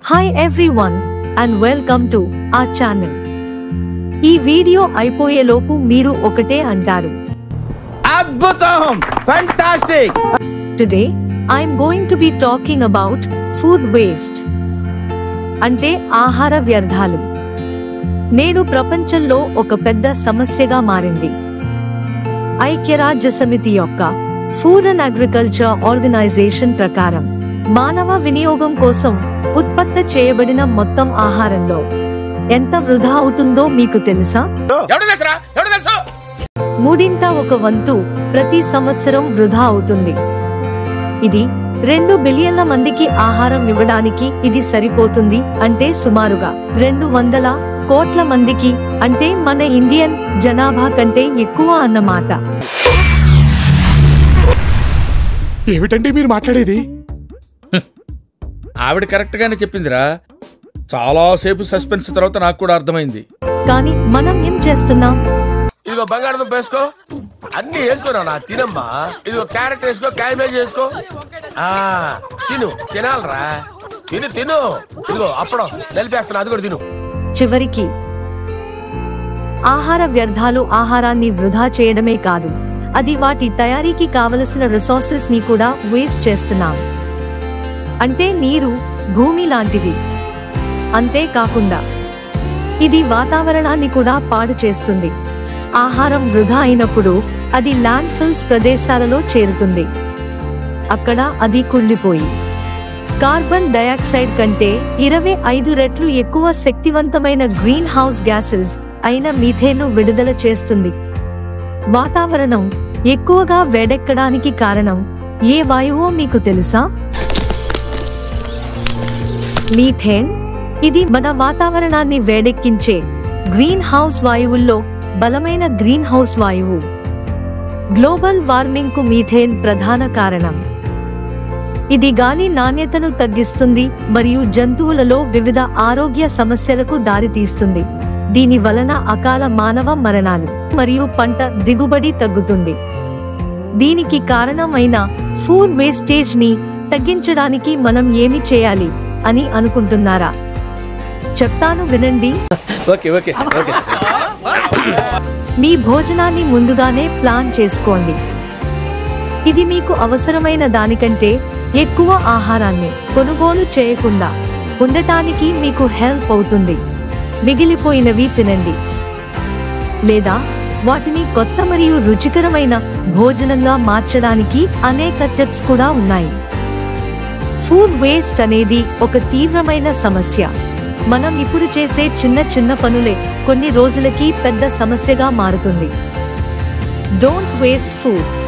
hi everyone and welcome to ఆ channel ఈ video అయిపోయేలోపు మీరు ఒకటే అంటారు అద్భుతం fantastic today I'm going to be talking about food waste అంటే ఆహార వ్యర్థాలు నేడు ప్రపంచంలో ఒక పెద్ద సమస్యగా మారింది ఐక్యరాజ్య సమితి యొక్క ఫుడ్ అండ్ అగ్రికల్చర్ ఆర్గనైజేషన్ ప్రకారం మానవ వినియోగం కోసం ఉత్పత్తి చేయబడిన మొత్తం ఆహారంలో ఎంత వృధా అవుతుందో మీకు తెలుసా ఎవడు తెలుసురా ఎవడు తెలుసు మూడింట ఒక వంతు ప్రతి సంవత్సరం వృధా అవుతుంది ఇది రెండు బిలియన్ల మందికి ఆహారం ఇవ్వడానికి ఇది సరిపోతుంది అంటే సుమారుగా రెండు వందల కోట్ల మందికి అంటే మన ఇండియన్ జనాభా కంటే ఎక్కువ అన్నమాట ఏమిటండి మీరు మాట్లాడేది ఆవిడ కరెక్ట్ గానే చెప్పిందిరా చాలా సేపు సస్పెన్స్ తర్వాత నాకు కూడా అర్థమైంది కానీ మనం ఏం చేస్తున్నాం ఇదిగో బంగాళదుంప వేసుకో అన్ని వేసుకోరా నా తినమ్మా ఇదిగో క్యారెట్ వేసుకో క్యాబేజ్ వేసుకో ఆ తిను తినాలరా తిను తిను ఇదిగో అప్పడం నలిపేస్తున్నా అది కూడా తిను చివరికి ఆహార వ్యర్థాలు ఆహారాన్ని వృధా చేయడమే కాదు అది వాటి తయారీకి కావలసిన రిసోర్సెస్ ని కూడా వేస్ట్ చేస్తున్నాం అంటే నీరు భూమి లాంటివి అంతేకాకుండా ఇది వాతావరణాన్ని కూడా పాడు చేస్తుంది ఆహారం వృధా అయినప్పుడు అది ల్యాండ్ ఫిల్స్ ప్రదేశాలలో చేరుతుంది అక్కడ అది కుళ్ళిపోయి కార్బన్ డయాక్సైడ్ కంటే ఇరవై ఐదు రెట్లు ఎక్కువ శక్తివంతమైన గ్రీన్ హౌస్ గ్యాసెస్ అయిన మీథేన్ను విడుదల చేస్తుంది వాతావరణం ఎక్కువగా వేడెక్కడానికి కారణం ఏ వాయువో మీకు తెలుసా మీథేన్ ఇది మన వాతావరణాన్ని వేడెక్కించే గ్రీన్ హౌస్ వాయువుల్లో బలమైన గ్రీన్ హౌస్ వాయువు గ్లోబల్ వార్మింగ్ కు మీథేన్ ప్రధాన కారణం ఇది గాలి నాణ్యతను తగ్గిస్తుంది మరియు జంతువులలో వివిధ ఆరోగ్య సమస్యలకు దారితీస్తుంది దీని వలన అకాల మానవ మరణాలు మరియు పంట దిగుబడి తగ్గుతుంది దీనికి కారణమైన ఫుడ్ వేస్టేజ్ ని తగ్గించడానికి మనం ఏమి చేయాలి అని అనుకుంటున్నారా చెప్తాను వినండి ఓకే ఓకే ఓకే మీ భోజనాన్ని ముందుగానే ప్లాన్ చేసుకోండి ఇది మీకు అవసరమైన దానికంటే ఎక్కువ ఆహారాన్ని కొనుగోలు చేయకుండా ఉండటానికి మీకు హెల్ప్ అవుతుంది మిగిలిపోయినవి తినండి లేదా వాటిని కొత్త మరియు రుచికరమైన భోజనంగా మార్చడానికి అనేక టిప్స్ కూడా ఉన్నాయి ఫుడ్ వేస్ట్ అనేది ఒక తీవ్రమైన సమస్య మనం ఇప్పుడు చేసే చిన్న చిన్న పనులే కొన్ని రోజులకి పెద్ద సమస్యగా మారుతుంది డోంట్ వేస్ట్ ఫుడ్